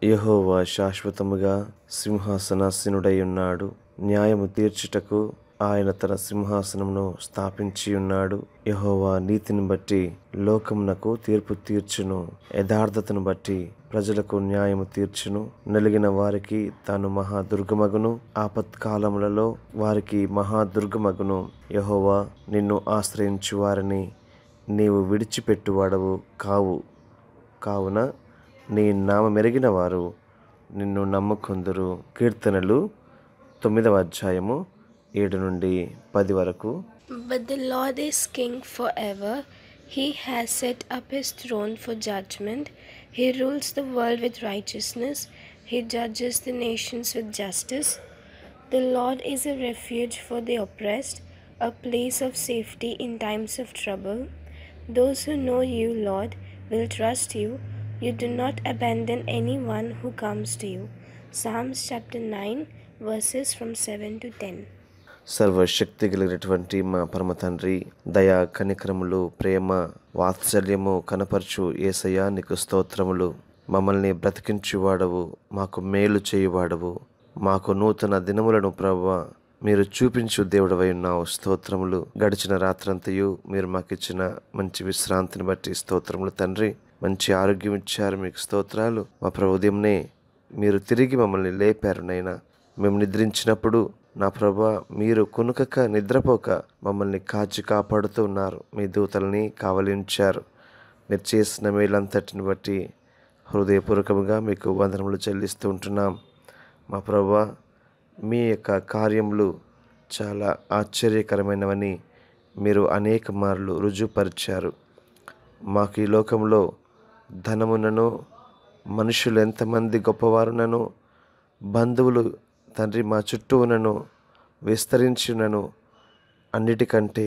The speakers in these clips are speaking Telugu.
యెహోవా శాశ్వతముగా సింహాసనాసీనుడై ఉన్నాడు న్యాయము తీర్చుటకు ఆయన తన సింహాసనమును స్థాపించి ఉన్నాడు యెహోవా నీతిని బట్టి లోకమునకు తీర్పు తీర్చును యథార్థతను బట్టి ప్రజలకు న్యాయము తీర్చును నలిగిన వారికి తాను మహాదుర్గమగును ఆపత్కాలములలో వారికి మహాదుర్గమగును యెహోవా నిన్ను ఆశ్రయించు వారిని నీవు విడిచిపెట్టువాడవు కావు కావున నీ నామ మెరిగిన వారు నిన్ను నమ్ముకొందురు కీర్తనలు తొమ్మిదవ అధ్యాయము ఏడు నుండి పది వరకు But the Lord is king forever. He has set up his throne for judgment. He rules the world with righteousness. He judges the nations with justice. The Lord is a refuge for the oppressed, a place of safety in times of trouble. Those who know you, Lord, will trust you. You do not abandon anyone who comes to you. Psalms chapter 9, verses from 7 to 10. సర్వశక్తి కలిగినటువంటి మా పరమ తండ్రి దయా కనికరములు ప్రేమ వాత్సల్యము కనపరచు ఏసయ్యా నీకు స్తోత్రములు మమ్మల్ని బ్రతికించువాడవు మాకు మేలు చేయువాడవు మాకు నూతన దినములను ప్రభా మీరు చూపించు దేవుడవై ఉన్నావు స్తోత్రములు గడిచిన రాత్రంతయు మీరు మాకు ఇచ్చిన మంచి విశ్రాంతిని బట్టి స్తోత్రములు తండ్రి మంచి ఆరోగ్యం ఇచ్చారు మీకు స్తోత్రాలు మా ప్రభు ఉదయంనే మీరు తిరిగి మమ్మల్ని లేపారు నైనా మేము నిద్రించినప్పుడు నా ప్రభా మీరు కొనుకక నిద్రపోక మమ్మల్ని కాచి కాపాడుతూ ఉన్నారు మీ దూతల్ని కావలించారు మీరు చేసిన మేలంతటిని బట్టి హృదయపూర్వకంగా మీకు వందనములు చెల్లిస్తూ ఉంటున్నాం మా ప్రభా మీ యొక్క కార్యములు చాలా ఆశ్చర్యకరమైనవని మీరు అనేక మార్లు రుజువుపరిచారు మాకు ఈ లోకంలో ధనమునను మనుషులు ఎంతమంది గొప్పవారునను బంధువులు తండ్రి మా చుట్టూ ఉన్నను విస్తరించునను అన్నిటికంటే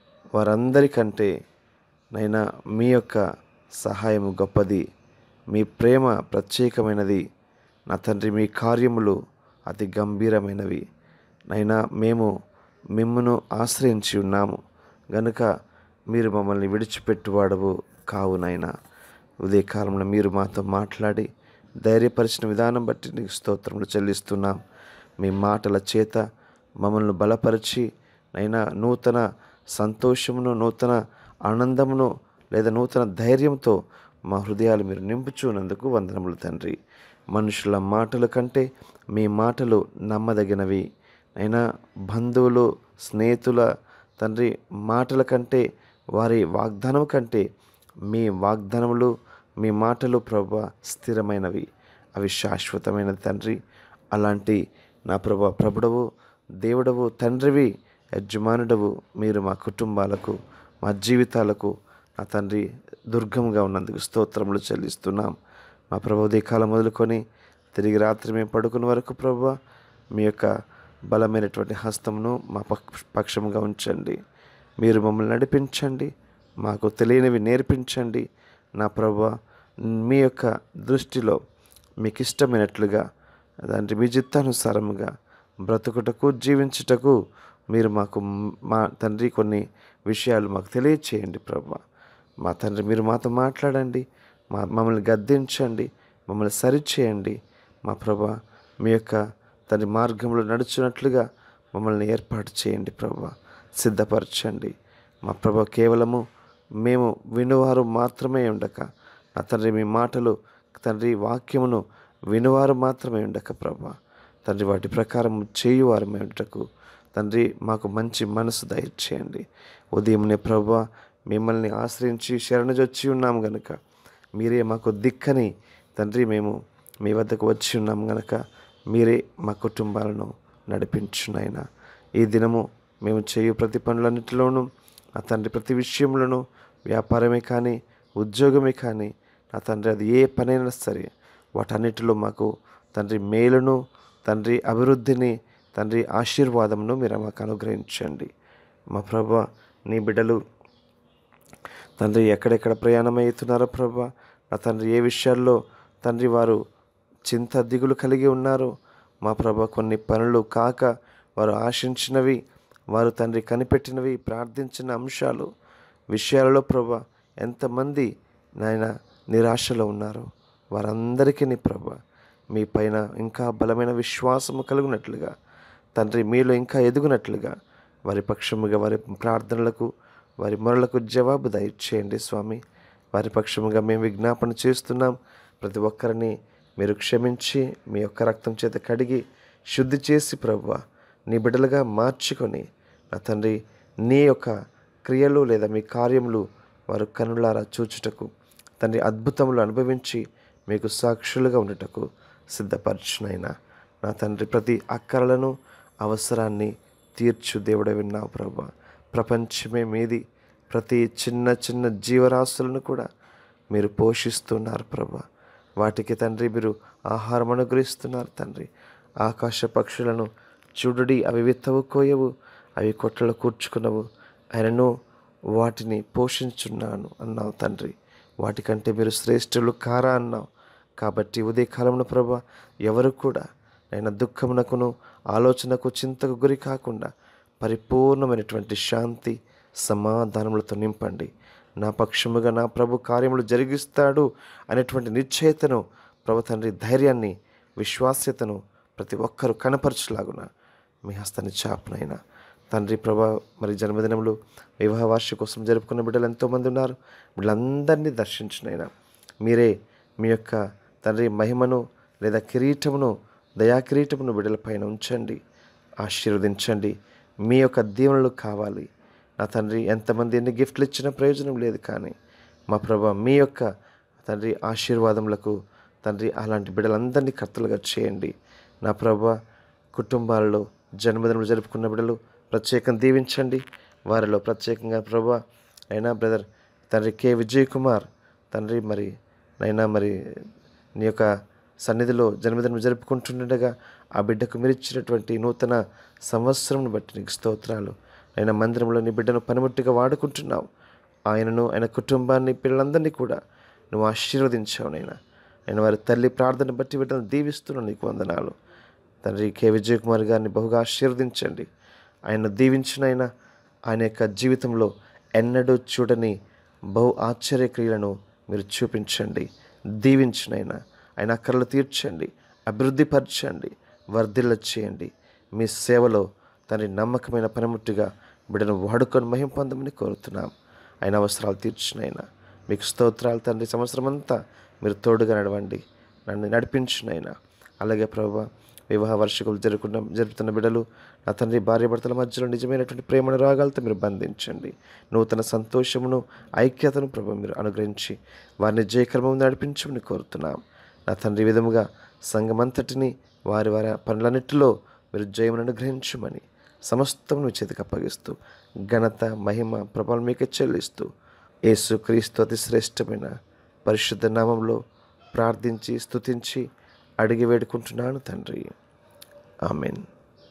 వారందరికంటే నైనా మీ యొక్క సహాయం గొప్పది మీ ప్రేమ ప్రత్యేకమైనది నా తండ్రి మీ కార్యములు అతి గంభీరమైనవి నైనా మేము మిమ్మును ఆశ్రయించి ఉన్నాము గనుక మీరు మమ్మల్ని విడిచిపెట్టువాడవు కావు నైనా ఉదయకాలంలో మీరు మాతో మాట్లాడి ధైర్యపరిచిన విధానం బట్టి నీకు స్తోత్రములు చెల్లిస్తున్నాం మీ మాటల చేత మమ్మల్ని బలపరిచి నైనా నూతన సంతోషమును నూతన ఆనందమును లేదా నూతన ధైర్యంతో మా హృదయాలు మీరు నింపుచున్నందుకు వందనములు తండ్రి మనుషుల మాటల కంటే మీ మాటలు నమ్మదగినవి అయినా బంధువులు స్నేహితుల తండ్రి మాటల కంటే వారి వాగ్దానం కంటే మీ వాగ్దానములు మీ మాటలు ప్రభా స్థిరమైనవి అవి శాశ్వతమైన తండ్రి అలాంటి నా ప్రభా ప్రభుడవు దేవుడవు తండ్రివి యజమానుడవు మీరు మా కుటుంబాలకు మా జీవితాలకు నా తండ్రి దుర్గంగా ఉన్నందుకు స్తోత్రములు చెల్లిస్తున్నాం మా ప్రభు కాలం మొదలుకొని తిరిగి రాత్రి మేము పడుకున్న వరకు ప్రభు మీ యొక్క బలమైనటువంటి హస్తమును మా పక్ష పక్షముగా ఉంచండి మీరు మమ్మల్ని నడిపించండి మాకు తెలియనివి నేర్పించండి నా ప్రభు మీ యొక్క దృష్టిలో మీకు ఇష్టమైనట్లుగా దాంట్లో మీ చిత్తానుసారముగా బ్రతుకుటకు జీవించుటకు మీరు మాకు మా తండ్రి కొన్ని విషయాలు మాకు తెలియచేయండి ప్రభు మా తండ్రి మీరు మాతో మాట్లాడండి మా మమ్మల్ని గద్దించండి మమ్మల్ని సరిచేయండి మా ప్రభా మీ యొక్క తన మార్గంలో నడుచున్నట్లుగా మమ్మల్ని ఏర్పాటు చేయండి ప్రభా సిద్ధపరచండి మా ప్రభా కేవలము మేము వినువారు మాత్రమే ఉండక నా తండ్రి మీ మాటలు తండ్రి వాక్యమును వినువారు మాత్రమే ఉండక ప్రభా తండ్రి వాటి ప్రకారం చేయువారమే ఉండటకు తండ్రి మాకు మంచి మనసు దయచేయండి ఉదయంనే ప్రభా మిమ్మల్ని ఆశ్రయించి శరణజొచ్చి ఉన్నాము గనుక మీరే మాకు దిక్కని తండ్రి మేము మీ వద్దకు వచ్చి ఉన్నాం గనక మీరే మా కుటుంబాలను నడిపించునైనా ఈ దినము మేము చేయు ప్రతి పనులన్నిటిలోనూ నా తండ్రి ప్రతి విషయంలోనూ వ్యాపారమే కానీ ఉద్యోగమే కానీ నా తండ్రి అది ఏ పనైనా సరే వాటన్నిటిలో మాకు తండ్రి మేలును తండ్రి అభివృద్ధిని తండ్రి ఆశీర్వాదమును మీరు మాకు అనుగ్రహించండి మా ప్రభా నీ బిడ్డలు తండ్రి ఎక్కడెక్కడ ప్రయాణం అవుతున్నారో ప్రభా నా తండ్రి ఏ విషయాల్లో తండ్రి వారు చింత దిగులు కలిగి ఉన్నారు మా ప్రభా కొన్ని పనులు కాక వారు ఆశించినవి వారు తండ్రి కనిపెట్టినవి ప్రార్థించిన అంశాలు విషయాలలో ప్రభా ఎంతమంది నాయన నిరాశలో ఉన్నారు వారందరికీ నీ ప్రభా మీ పైన ఇంకా బలమైన విశ్వాసము కలుగునట్లుగా తండ్రి మీలో ఇంకా ఎదుగునట్లుగా వారి పక్షముగా వారి ప్రార్థనలకు వారి మొరలకు జవాబు దయచేయండి స్వామి వారి పక్షముగా మేము విజ్ఞాపన చేస్తున్నాం ప్రతి ఒక్కరిని మీరు క్షమించి మీ యొక్క రక్తం చేత కడిగి శుద్ధి చేసి ప్రభువ నీ బిడ్డలుగా మార్చుకొని నా తండ్రి నీ యొక్క క్రియలు లేదా మీ కార్యములు వారు కనులారా చూచుటకు తండ్రి అద్భుతములు అనుభవించి మీకు సాక్షులుగా ఉండటకు సిద్ధపరచునైనా నా తండ్రి ప్రతి అక్కరలను అవసరాన్ని తీర్చు దేవుడే విన్నావు ప్రభా ప్రపంచమే మీది ప్రతి చిన్న చిన్న జీవరాశులను కూడా మీరు పోషిస్తున్నారు ప్రభా వాటికి తండ్రి మీరు ఆహారం అనుగ్రహిస్తున్నారు తండ్రి ఆకాశ పక్షులను చూడుడి అవి విత్తవు కోయవు అవి కొట్టలు కూర్చుకున్నవు ఆయనను వాటిని పోషించున్నాను అన్నావు తండ్రి వాటికంటే మీరు శ్రేష్ఠులు కారా అన్నావు కాబట్టి ఉదయకాలంలో ప్రభా ఎవరు కూడా నేను దుఃఖమునకును ఆలోచనకు చింతకు గురి కాకుండా పరిపూర్ణమైనటువంటి శాంతి సమాధానములతో నింపండి నా పక్షముగా నా ప్రభు కార్యములు జరిగిస్తాడు అనేటువంటి నిశ్చయతను ప్రభు తండ్రి ధైర్యాన్ని విశ్వాస్యతను ప్రతి ఒక్కరూ కనపరచులాగున మీ హస్తాన్ని చాపునైనా తండ్రి ప్రభా మరి జన్మదినములు వివాహ వార్షికోత్సవం జరుపుకున్న బిడ్డలు ఎంతోమంది ఉన్నారు వీళ్ళందరినీ దర్శించినైనా మీరే మీ యొక్క తండ్రి మహిమను లేదా కిరీటమును దయా కిరీటమును బిడ్డలపైన ఉంచండి ఆశీర్వదించండి మీ యొక్క దీవెనలు కావాలి నా తండ్రి ఎంతమంది ఎన్ని గిఫ్ట్లు ఇచ్చినా ప్రయోజనం లేదు కానీ మా ప్రభా మీ యొక్క తండ్రి ఆశీర్వాదములకు తండ్రి అలాంటి బిడ్డలందరినీ కర్తలుగా చేయండి నా ప్రభా కుటుంబాలలో జన్మదినములు జరుపుకున్న బిడ్డలు ప్రత్యేకంగా దీవించండి వారిలో ప్రత్యేకంగా ప్రభా అయినా బ్రదర్ తండ్రి కె విజయ్ కుమార్ తండ్రి మరి నైనా మరి నీ యొక్క సన్నిధిలో జన్మదినం జరుపుకుంటుండగా ఆ బిడ్డకు మీరు ఇచ్చినటువంటి నూతన సంవత్సరం బట్టి నీకు స్తోత్రాలు ఆయన మందిరంలో నీ బిడ్డను పనిముట్టుగా వాడుకుంటున్నావు ఆయనను ఆయన కుటుంబాన్ని పిల్లలందరినీ కూడా నువ్వు ఆశీర్వదించావు నైనా ఆయన వారి తల్లి ప్రార్థన బట్టి బిడ్డను దీవిస్తున్నావు నీకు వందనాలు తండ్రి కె విజయ్ కుమార్ గారిని బహుగా ఆశీర్వదించండి ఆయన దీవించినైనా ఆయన యొక్క జీవితంలో ఎన్నడూ చూడని బహు ఆశ్చర్య క్రియలను మీరు చూపించండి దీవించినైనా ఆయన అక్కర్లు తీర్చండి అభివృద్ధిపరచండి వర్ధిల్ల చేయండి మీ సేవలో తండ్రి నమ్మకమైన పనిముట్టుగా బిడ్డను వాడుకొని మహిం పొందమని కోరుతున్నాం ఆయన అవసరాలు తీర్చినైనా మీకు స్తోత్రాలు తండ్రి సంవత్సరం అంతా మీరు తోడుగా నడవండి నన్ను నడిపించినైనా అలాగే ప్రభా వివాహ వార్షికలు జరుపుకున్న జరుపుతున్న బిడ్డలు నా తండ్రి భార్యాభర్తల మధ్యలో నిజమైనటువంటి ప్రేమను రాగాలతో మీరు బంధించండి నూతన సంతోషమును ఐక్యతను ప్రభు మీరు అనుగ్రహించి వారిని జయకర్మం నడిపించమని కోరుతున్నాం నా తండ్రి ఈ విధముగా సంఘమంతటిని వారి వారి పనులన్నిటిలో మీరు జయమును అనుగ్రహించమని సమస్తం మీ చేతికి అప్పగిస్తూ ఘనత మహిమ ప్రభావం మీకే చెల్లిస్తూ యేసు క్రీస్తు అతి శ్రేష్టమైన పరిశుద్ధ నామంలో ప్రార్థించి స్తుతించి అడిగి వేడుకుంటున్నాను తండ్రి ఆమెన్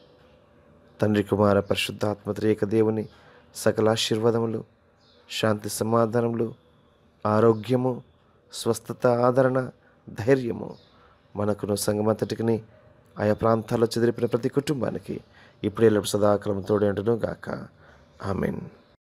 తండ్రి కుమార పరిశుద్ధాత్మ త్రియక దేవుని సకల ఆశీర్వాదములు శాంతి సమాధానములు ఆరోగ్యము స్వస్థత ఆదరణ ధైర్యము మనకును సంగమంతటికి ఆయా ప్రాంతాల్లో చెదిరిపిన ప్రతి కుటుంబానికి ఇప్పుడే సదాకాలం తోడేంటును గాక ఆమెన్